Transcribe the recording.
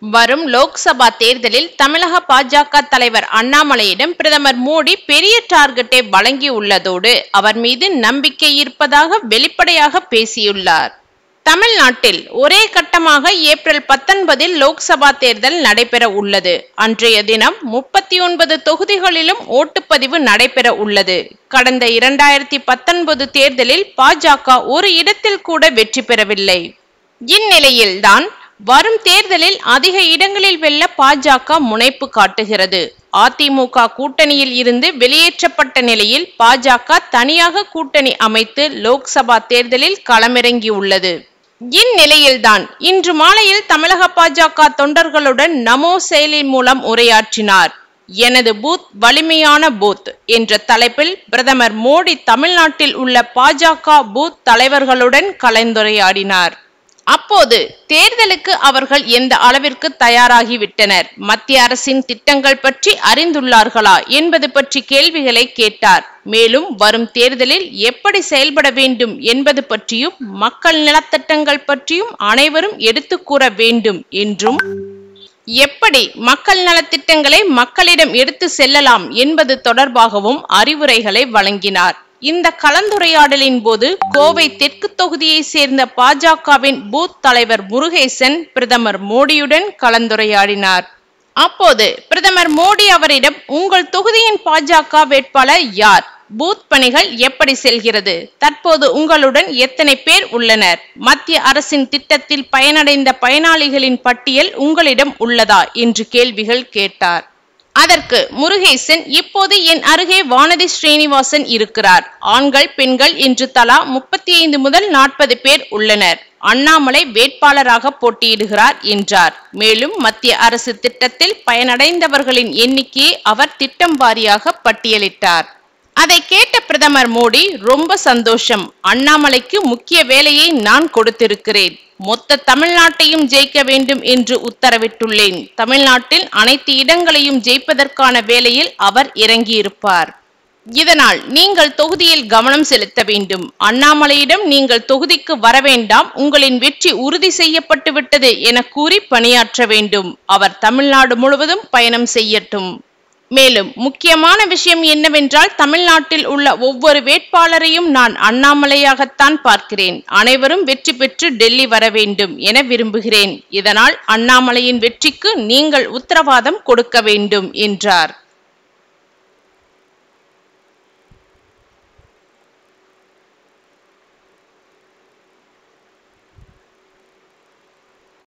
வரும் லோக்சபா தேர்தலில் தமிழக பாஜக தலைவர் அண்ணாமலையிடம் பிரதமர் மோடி பெரிய டார்கெட்டை வழங்கியுள்ளதோடு அவர் மீது நம்பிக்கை இருப்பதாக வெளிப்படையாக பேசியுள்ளார் தமிழ்நாட்டில் ஒரே கட்டமாக ஏப்ரல் பத்தொன்பதில் லோக்சபா தேர்தல் நடைபெற உள்ளது அன்றைய தினம் முப்பத்தி ஒன்பது தொகுதிகளிலும் ஓட்டுப்பதிவு நடைபெற உள்ளது கடந்த இரண்டாயிரத்தி பத்தொன்பது தேர்தலில் பாஜக ஒரு இடத்தில் கூட வெற்றி பெறவில்லை இந்நிலையில்தான் வரும் தேர்தலில் அதிக இடங்களில் வெல்ல பாஜக முனைப்பு காட்டுகிறது அதிமுக கூட்டணியில் இருந்து வெளியேற்றப்பட்ட நிலையில் பாஜக தனியாக கூட்டணி அமைத்து லோக்சபா தேர்தலில் களமிறங்கியுள்ளது இந்நிலையில்தான் இன்று மாலையில் தமிழக பாஜக தொண்டர்களுடன் நமோ செயலி மூலம் உரையாற்றினார் எனது பூத் வலிமையான பூத் என்ற தலைப்பில் பிரதமர் மோடி தமிழ்நாட்டில் உள்ள பாஜக பூத் தலைவர்களுடன் கலந்துரையாடினார் அப்போது தேர்தலுக்கு அவர்கள் எந்த அளவிற்கு தயாராகிவிட்டனர் மத்திய அரசின் திட்டங்கள் பற்றி அறிந்துள்ளார்களா என்பது பற்றி கேள்விகளை கேட்டார் மேலும் வரும் தேர்தலில் எப்படி செயல்பட வேண்டும் என்பது பற்றியும் மக்கள் நலத்திட்டங்கள் பற்றியும் அனைவரும் எடுத்து கூற வேண்டும் என்றும் எப்படி மக்கள் நலத்திட்டங்களை மக்களிடம் எடுத்து செல்லலாம் என்பது தொடர்பாகவும் அறிவுரைகளை வழங்கினார் இந்த கலந்துரையாடலின் போது கோவை தெற்கு தொகுதியை சேர்ந்த பாஜகவின் பூத் தலைவர் முருகேசன் பிரதமர் மோடியுடன் கலந்துரையாடினார் அப்போது பிரதமர் மோடி அவரிடம் உங்கள் தொகுதியின் பாஜக வேட்பாளர் யார் பூத் பணிகள் எப்படி செல்கிறது தற்போது உங்களுடன் எத்தனை பேர் உள்ளனர் மத்திய அரசின் திட்டத்தில் பயனடைந்த பயனாளிகளின் பட்டியல் உங்களிடம் உள்ளதா என்று கேள்விகள் கேட்டார் அதற்கு முருகேசன் இப்போது என் அருகே வானதி ஸ்ரீனிவாசன் இருக்கிறார் ஆண்கள் பெண்கள் என்று தலா முப்பத்தி ஐந்து முதல் நாற்பது பேர் உள்ளனர் அண்ணாமலை வேட்பாளராக போட்டியிடுகிறார் என்றார் மேலும் மத்திய அரசு திட்டத்தில் பயனடைந்தவர்களின் எண்ணிக்கையை அவர் திட்டம் வாரியாக பட்டியலிட்டார் அதை கேட்ட பிரதமர் மோடி ரொம்ப சந்தோஷம் அண்ணாமலைக்கு முக்கிய வேலையை நான் கொடுத்திருக்கிறேன் மொத்த தமிழ்நாட்டையும் ஜெயிக்க வேண்டும் என்று உத்தரவிட்டுள்ளேன் தமிழ்நாட்டில் அனைத்து இடங்களையும் ஜெயிப்பதற்கான வேலையில் அவர் இறங்கியிருப்பார் இதனால் நீங்கள் தொகுதியில் கவனம் செலுத்த வேண்டும் அண்ணாமலையிடம் நீங்கள் தொகுதிக்கு வர வேண்டாம் உங்களின் வெற்றி உறுதி செய்யப்பட்டு விட்டது என கூறி பணியாற்ற வேண்டும் அவர் தமிழ்நாடு முழுவதும் பயணம் செய்யட்டும் மேலும் முக்கியமான விஷயம் என்னவென்றால் தமிழ்நாட்டில் உள்ள ஒவ்வொரு வேட்பாளரையும் நான் அண்ணாமலையாகத்தான் பார்க்கிறேன் அனைவரும் வெற்றி பெற்று டெல்லி வர வேண்டும் என விரும்புகிறேன் இதனால் அண்ணாமலையின் வெற்றிக்கு நீங்கள் உத்தரவாதம் கொடுக்க வேண்டும் என்றார்